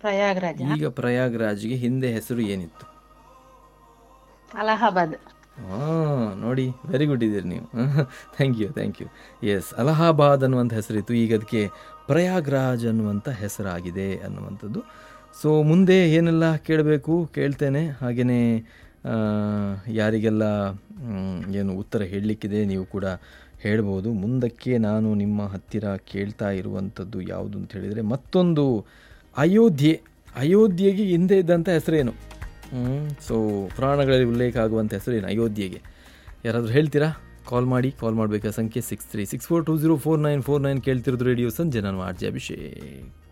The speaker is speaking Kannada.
ಪ್ರಯಾಗ್ರಾಜ ಈಗ ಪ್ರಯಾಗ್ರಾಜ್ಗೆ ಹಿಂದೆ ಹೆಸರು ಏನಿತ್ತು ಅಲಹಾಬಾದ್ ಹಾಂ ನೋಡಿ ವೆರಿ ಗುಡ್ ಇದ್ದೀರಿ ನೀವು thank you thank you yes Allahabad ಅನ್ನುವಂಥ ಹೆಸರಿತ್ತು ಈಗ ಅದಕ್ಕೆ ಪ್ರಯಾಗ್ರಾಜ್ ಅನ್ನುವಂಥ ಹೆಸರಾಗಿದೆ ಅನ್ನುವಂಥದ್ದು ಸೊ ಮುಂದೆ ಏನೆಲ್ಲ ಕೇಳಬೇಕು ಕೇಳ್ತೇನೆ ಹಾಗೆಯೇ ಯಾರಿಗೆಲ್ಲ ಮ್, ಏನು ಉತ್ತರ ಹೇಳಲಿಕ್ಕಿದೆ ನೀವು ಕೂಡ ಹೇಳ್ಬೋದು ಮುಂದಕ್ಕೆ ನಾನು ನಿಮ್ಮ ಹತ್ತಿರ ಕೇಳ್ತಾ ಇರುವಂಥದ್ದು ಯಾವುದು ಅಂತ ಹೇಳಿದರೆ ಮತ್ತೊಂದು ಅಯೋಧ್ಯೆ ಅಯೋಧ್ಯೆಗೆ ಹಿಂದೆ ಇದ್ದಂಥ ಹೆಸರೇನು ಸೊ ಪುರಾಣಗಳಲ್ಲಿ ಉಲ್ಲೇಖ ಆಗುವಂಥ ಹೆಸರೇನು ಅಯೋಧ್ಯೆಗೆ ಯಾರಾದರೂ ಹೇಳ್ತೀರಾ ಕಾಲ್ ಮಾಡಿ ಕಾಲ್ ಮಾಡಬೇಕಾದ ಸಂಖ್ಯೆ six three six four two zero four nine four nine ಕೇಳ್ತಿರೋದು ರೇಡಿಯೋ ಸಂಜೆ ನಾನು ಆರ್ ಜೆ ಅಭಿಷೇಕ್